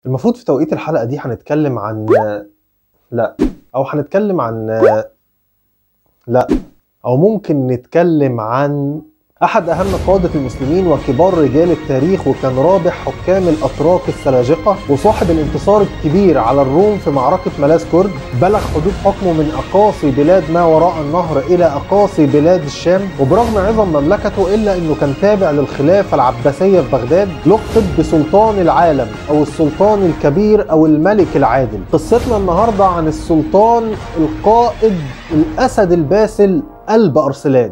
المفروض في توقيت الحلقة دي هنتكلم عن لا أو هنتكلم عن لا أو ممكن نتكلم عن أحد أهم قادة المسلمين وكبار رجال التاريخ وكان رابع حكام الأتراك السلاجقة وصاحب الانتصار الكبير على الروم في معركة ملاذ كرد بلغ حدود حكمه من أقاصي بلاد ما وراء النهر إلى أقاصي بلاد الشام وبرغم عظم مملكته إلا أنه كان تابع للخلافة العباسية في بغداد لقب بسلطان العالم أو السلطان الكبير أو الملك العادل قصتنا النهاردة عن السلطان القائد الأسد الباسل قلب أرسلان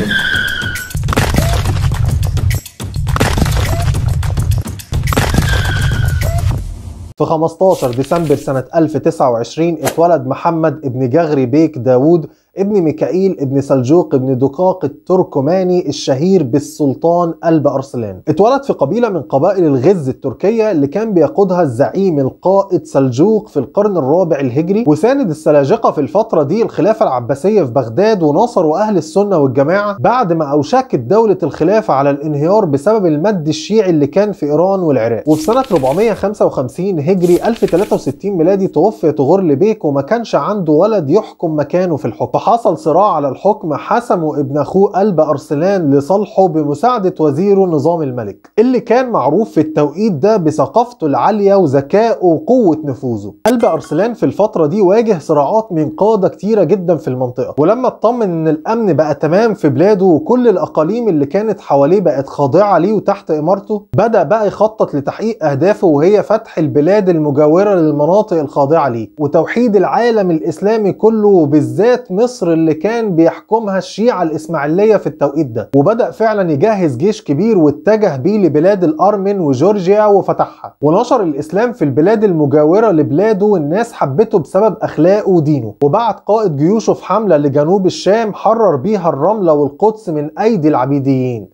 في 15 ديسمبر سنة 1029 اتولد محمد ابن جغري بيك داوود ابن ميكائيل ابن سلجوق ابن دقاق التركماني الشهير بالسلطان قلب أرسلان اتولد في قبيلة من قبائل الغز التركية اللي كان بيقودها الزعيم القائد سلجوق في القرن الرابع الهجري وساند السلاجقة في الفترة دي الخلافة العباسية في بغداد وناصروا أهل السنة والجماعة بعد ما أوشكت دولة الخلافة على الانهيار بسبب المد الشيعي اللي كان في إيران والعراق وفي سنة 455 هجري 1063 ميلادي توفي تغرل بيك وما كانش عنده ولد يحكم مكانه في الحكم فحصل صراع على الحكم حسمه ابن اخوه قلب ارسلان لصالحه بمساعده وزيره نظام الملك اللي كان معروف في التوقيت ده بثقافته العاليه وذكائه وقوه نفوذه قلب ارسلان في الفتره دي واجه صراعات من قاده كتيره جدا في المنطقه ولما اطمن ان الامن بقى تمام في بلاده وكل الاقاليم اللي كانت حواليه بقت خاضعه ليه وتحت امارته بدا بقى يخطط لتحقيق اهدافه وهي فتح البلاد المجاوره للمناطق الخاضعه ليه وتوحيد العالم الاسلامي كله وبالذات مصر مصر اللي كان بيحكمها الشيعة الإسماعيلية في التوقيت ده وبدأ فعلا يجهز جيش كبير واتجه بيه لبلاد الأرمن وجورجيا وفتحها ونشر الإسلام في البلاد المجاورة لبلاده والناس حبته بسبب أخلاقه ودينه وبعت قائد جيوشه في حملة لجنوب الشام حرر بيها الرملة والقدس من أيدي العبيديين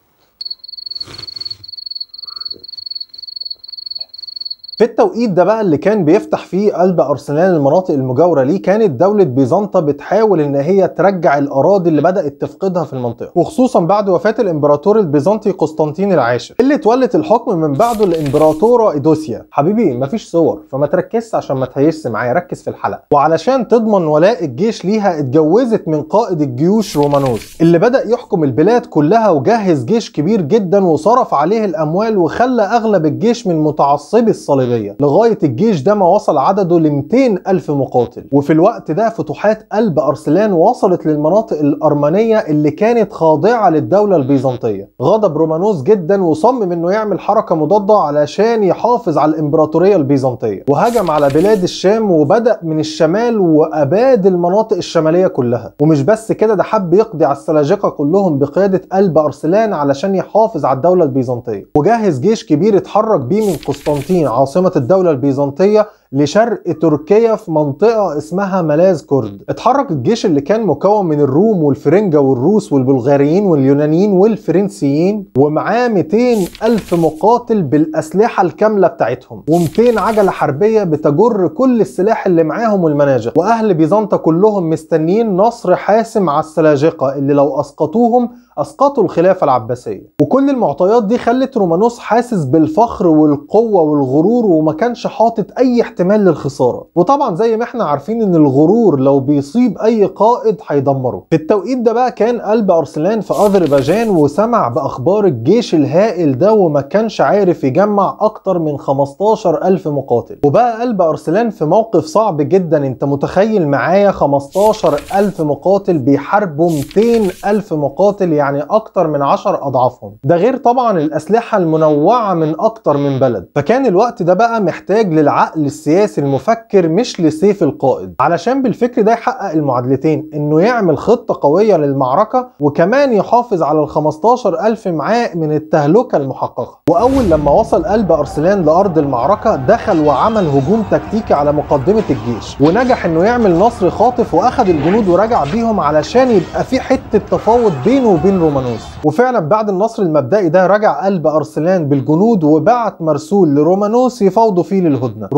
في التوقيت ده بقى اللي كان بيفتح فيه قلب ارسنال المناطق المجاوره ليه كانت دوله بيزنطه بتحاول ان هي ترجع الاراضي اللي بدات تفقدها في المنطقه وخصوصا بعد وفاه الامبراطور البيزنطي قسطنطين العاشر اللي تولت الحكم من بعده الامبراطوره ايدوسيا حبيبي مفيش صور فما تركزش عشان ما تهيسش معايا ركز في الحلقه وعلشان تضمن ولاء الجيش ليها اتجوزت من قائد الجيوش رومانوس اللي بدا يحكم البلاد كلها وجهز جيش كبير جدا وصرف عليه الاموال وخلى اغلب الجيش من متعصبي الصليبيه الصليبية لغاية الجيش ده ما وصل عدده ل 200 ألف مقاتل وفي الوقت ده فتوحات قلب أرسلان وصلت للمناطق الأرمنية اللي كانت خاضعة للدولة البيزنطية غضب رومانوس جدا وصمم انه يعمل حركة مضادة علشان يحافظ على الإمبراطورية البيزنطية وهجم على بلاد الشام وبدأ من الشمال وأباد المناطق الشمالية كلها ومش بس كده ده حب يقضي على السلاجقة كلهم بقيادة قلب أرسلان علشان يحافظ على الدولة البيزنطية وجهز جيش كبير اتحرك بيه من قسطنطين عاصمة عاصمة الدولة البيزنطية لشرق تركيا في منطقة اسمها ملاذ كرد اتحرك الجيش اللي كان مكون من الروم والفرنجة والروس والبلغاريين واليونانيين والفرنسيين ومعاه 200 ألف مقاتل بالأسلحة الكاملة بتاعتهم و200 عجلة حربية بتجر كل السلاح اللي معاهم والمناجق وأهل بيزنطة كلهم مستنيين نصر حاسم على السلاجقة اللي لو أسقطوهم اسقطوا الخلافه العباسيه وكل المعطيات دي خلت رومانوس حاسس بالفخر والقوه والغرور وما كانش حاطط اي احتمال للخساره وطبعا زي ما احنا عارفين ان الغرور لو بيصيب اي قائد هيدمره في التوقيت ده بقى كان قلب ارسلان في اذربيجان وسمع باخبار الجيش الهائل ده وما كانش عارف يجمع اكتر من 15 الف مقاتل وبقى قلب ارسلان في موقف صعب جدا انت متخيل معايا 15 الف مقاتل بيحاربوا 200 الف مقاتل يعني يعني اكتر من 10 اضعافهم ده غير طبعا الاسلحه المنوعه من اكتر من بلد فكان الوقت ده بقى محتاج للعقل السياسي المفكر مش لسيف القائد علشان بالفكر ده يحقق المعادلتين انه يعمل خطه قويه للمعركه وكمان يحافظ على ال 15000 معاه من التهلكه المحققه واول لما وصل قلب ارسلان لارض المعركه دخل وعمل هجوم تكتيكي على مقدمه الجيش ونجح انه يعمل نصر خاطف واخد الجنود ورجع بيهم علشان يبقى في حته تفاوض بينه وبين رومانوس وفعلا بعد النصر المبدئي ده رجع قلب ارسلان بالجنود وبعت مرسول لرومانوس يفاوضوا فيه للهدنه رومانوس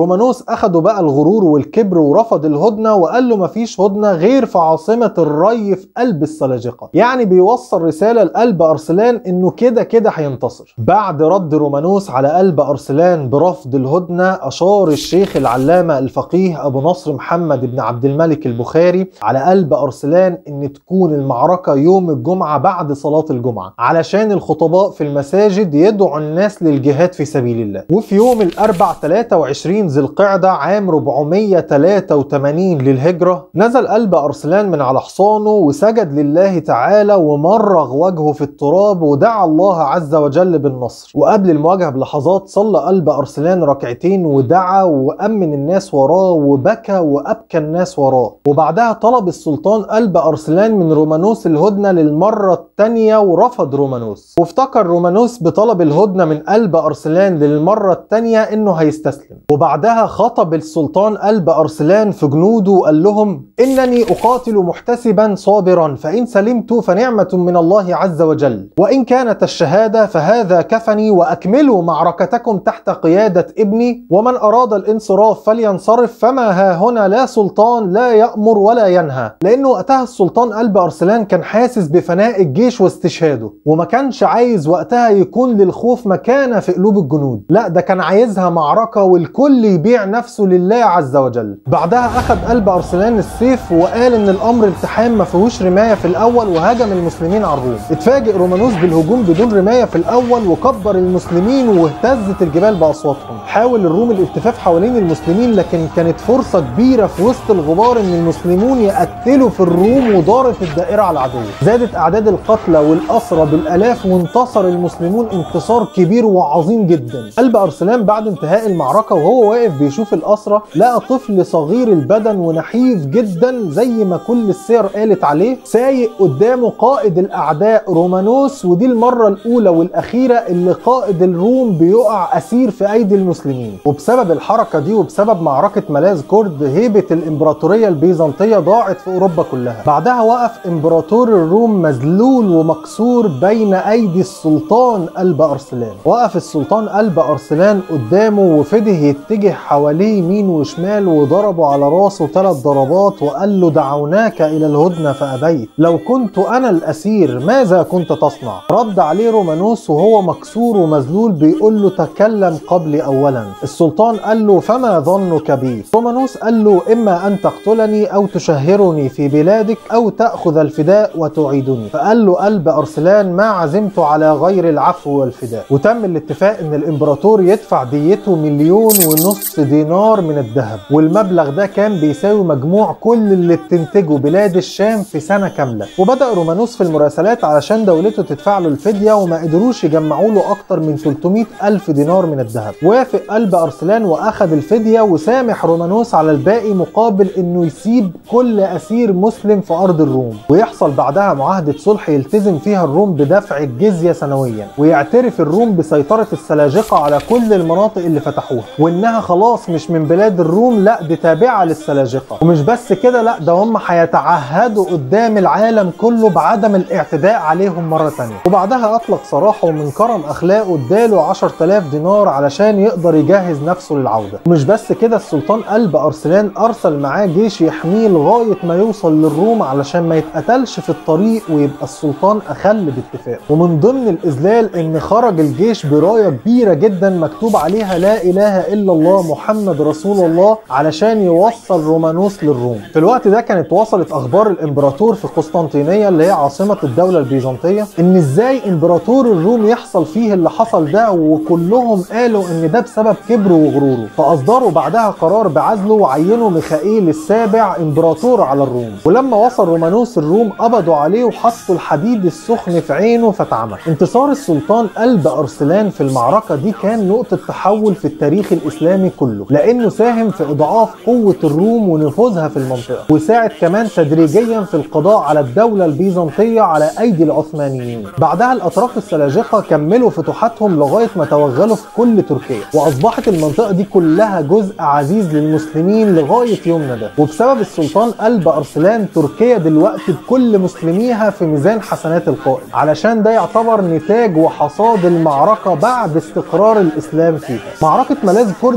اخدوا بقى الغرور والكبر ورفض الهدنه وقال له مفيش هدنه غير في عاصمه الري في قلب السلاجقه يعني بيوصل رساله لقلب ارسلان انه كده كده هينتصر بعد رد رومانوس على قلب ارسلان برفض الهدنه اشار الشيخ العلامه الفقيه ابو نصر محمد بن عبد الملك البخاري على قلب ارسلان ان تكون المعركه يوم الجمعه بعد صلاه الجمعه علشان الخطباء في المساجد يدعوا الناس للجهاد في سبيل الله وفي يوم الاربع 23 ذي القعده عام 483 للهجره نزل قلب ارسلان من على حصانه وسجد لله تعالى ومرغ وجهه في التراب ودعا الله عز وجل بالنصر وقبل المواجهه بلحظات صلى قلب ارسلان ركعتين ودعا وامن الناس وراه وبكى وابكى الناس وراه وبعدها طلب السلطان قلب ارسلان من رومانوس الهدنه للمره الثانيه ورفض رومانوس وافتكر رومانوس بطلب الهدنه من قلب ارسلان للمره الثانيه انه هيستسلم وبعدها خطب السلطان قلب ارسلان في جنوده وقال لهم انني اقاتل محتسبا صابرا فان سلمت فنعمه من الله عز وجل وان كانت الشهاده فهذا كفني واكملوا معركتكم تحت قياده ابني ومن اراد الانصراف فلينصرف فما ها هنا لا سلطان لا يامر ولا ينهى لانه وقتها السلطان قلب ارسلان كان حاسس بفناء الجيش واستشهاده وما كانش عايز وقتها يكون للخوف مكانه في قلوب الجنود لا ده كان عايزها معركه والكل يبيع نفسه لله عز وجل بعدها اخذ قلب ارسلان السيف وقال ان الامر التحام ما فيهوش رمايه في الاول وهاجم المسلمين على الروم اتفاجئ رومانوس بالهجوم بدون رمايه في الاول وكبر المسلمين واهتزت الجبال باصواتهم حاول الروم الالتفاف حوالين المسلمين لكن كانت فرصه كبيره في وسط الغبار ان المسلمون يقتلوا في الروم ودارت الدائره على العدو زادت اعداد القتلى والاسرى بالالاف وانتصر المسلمون انتصار كبير وعظيم جدا قلب ارسلان بعد انتهاء المعركه وهو واقف بيشوف الاسرى لقى طفل صغير البدن ونحيف جدا زي ما كل السير قالت عليه سايق قدامه قائد الاعداء رومانوس ودي المره الاولى والاخيره اللي قائد الروم بيقع اسير في ايدي المسلمين وبسبب الحركه دي وبسبب معركه ملاذ كورد هيبه الامبراطوريه البيزنطيه ضاعت في اوروبا كلها بعدها وقف امبراطور الروم مذلول ومكسور بين ايدي السلطان قلب ارسلان وقف السلطان قلب ارسلان قدامه وفده يتجه حواليه يمين وشمال وضربه على راسه ثلاث ضربات وقال له دعوناك الى الهدنه فابيت لو كنت انا الاسير ماذا كنت تصنع رد عليه رومانوس وهو مكسور ومذلول بيقول له تكلم قبلي اولا السلطان قال له فما ظنك بي رومانوس قال له اما ان تقتلني او تشهرني في بلادك او تاخذ الفداء وتعيدني فقال له قلب ارسلان ما عزمت على غير العفو والفداء وتم الاتفاق ان الامبراطور يدفع ديته مليون ونص دينار من الذهب والمبلغ ده كان بيساوي مجموع كل اللي بتنتجه بلاد الشام في سنه كامله وبدا رومانوس في المراسلات علشان دولته تدفع له الفديه وما قدروش يجمعوا له اكتر من 300 الف دينار من الذهب وافق قلب ارسلان واخذ الفديه وسامح رومانوس على الباقي مقابل انه يسيب كل اسير مسلم في ارض الروم ويحصل بعدها معاهده صلح يلتزم فيها الروم بدفع الجزيه سنويا ويعترف الروم بسيطره السلاجقه على كل المناطق اللي فتحوها وانها خلاص مش من بلاد الروم لا دي تابعه للسلاجقه ومش بس كده لا ده هم هيتعهدوا قدام العالم كله بعدم الاعتداء عليهم مره ثانيه وبعدها اطلق سراحه ومن كرم اخلاقه اداله 10000 دينار علشان يقدر يجهز نفسه للعوده ومش بس كده السلطان قلب ارسلان ارسل معاه جيش يحميه لغايه ما يوصل للروم علشان ما يتقتلش في الطريق ويبقى السلطان اخل باتفاق ومن ضمن الاذلال ان خرج الجيش برايه كبيره جدا مكتوب عليها لا اله الا الله محمد رسول الله علشان يوصل رومانوس للروم في الوقت ده كانت وصلت اخبار الامبراطور في قسطنطينيه اللي هي عاصمه الدوله البيزنطيه ان ازاي امبراطور الروم يحصل فيه اللي حصل ده وكلهم قالوا ان ده بسبب كبره وغروره فاصدروا بعدها قرار بعزله وعينوا ميخائيل السابع امبراطور على الروم ولما وصل رومانوس الروم قبضوا عليه وحطوا الحديد السخن في عينه فتعمى انتصار السلطان قلب ارسلان في المعركه دي كان نقطه تحول في التاريخ الاسلامي كله لانه ساهم في اضعاف قوه الروم ونفوذها في المنطقه وساعد كمان تدريجيا في القضاء على الدوله البيزنطيه على ايدي العثمانيين بعدها الاتراك السلاجقه كملوا فتوحاتهم لغايه ما توغلوا في كل تركيا واصبحت المنطقه دي كلها جزء عزيز للمسلمين لغايه يومنا ده وبسبب السلطان قلب ارسلان تركيا دلوقتي بكل مسلميها في ميزان حسنات القائد علشان ده يعتبر نتاج وحصاد المعركه بعد استقرار الاسلام فيها معركه ملاذ كرد ديت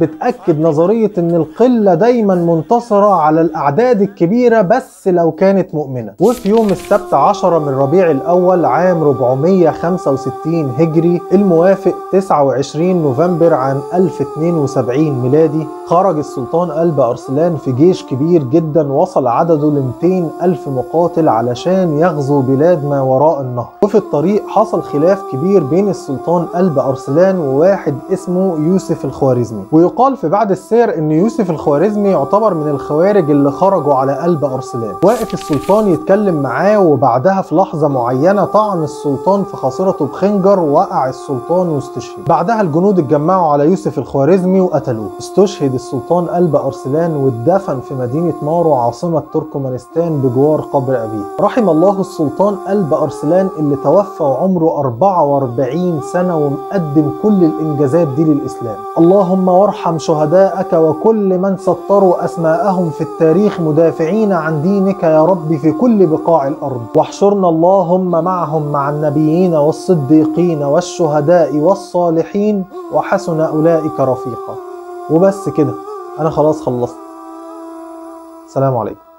بتأكد نظرية ان القلة دايما منتصرة على الاعداد الكبيرة بس لو كانت مؤمنة وفي يوم السبت 10 من ربيع الاول عام 465 هجري الموافق 29 نوفمبر عام 1072 ميلادي خرج السلطان قلب أرسلان في جيش كبير جدا وصل عدده ل 200 ألف مقاتل علشان يغزو بلاد ما وراء النهر وفي الطريق حصل خلاف كبير بين السلطان قلب أرسلان وواحد اسمه يوسف الخوارزمي ويقال في بعض السير ان يوسف الخوارزمي يعتبر من الخوارج اللي خرجوا على قلب أرسلان واقف السلطان يتكلم معاه وبعدها في لحظة معينة طعن السلطان في خاصرته بخنجر وقع السلطان واستشهد بعدها الجنود اتجمعوا على يوسف الخوارزمي وقتلوه استشهد السلطان قلب أرسلان واتدفن في مدينة مارو عاصمة تركمانستان بجوار قبر أبيه رحم الله السلطان قلب أرسلان اللي توفى وعمره 44 سنة ومقدم كل الإنجازات دي للإسلام اللهم وارحم شهداءك وكل من سطروا أسماءهم في التاريخ مدافعين عن دينك يا رب في كل بقاع الأرض واحشرنا اللهم معهم مع النبيين والصديقين والشهداء والصالحين وحسن أولئك رفيقا وبس كده أنا خلاص خلصت سلام عليكم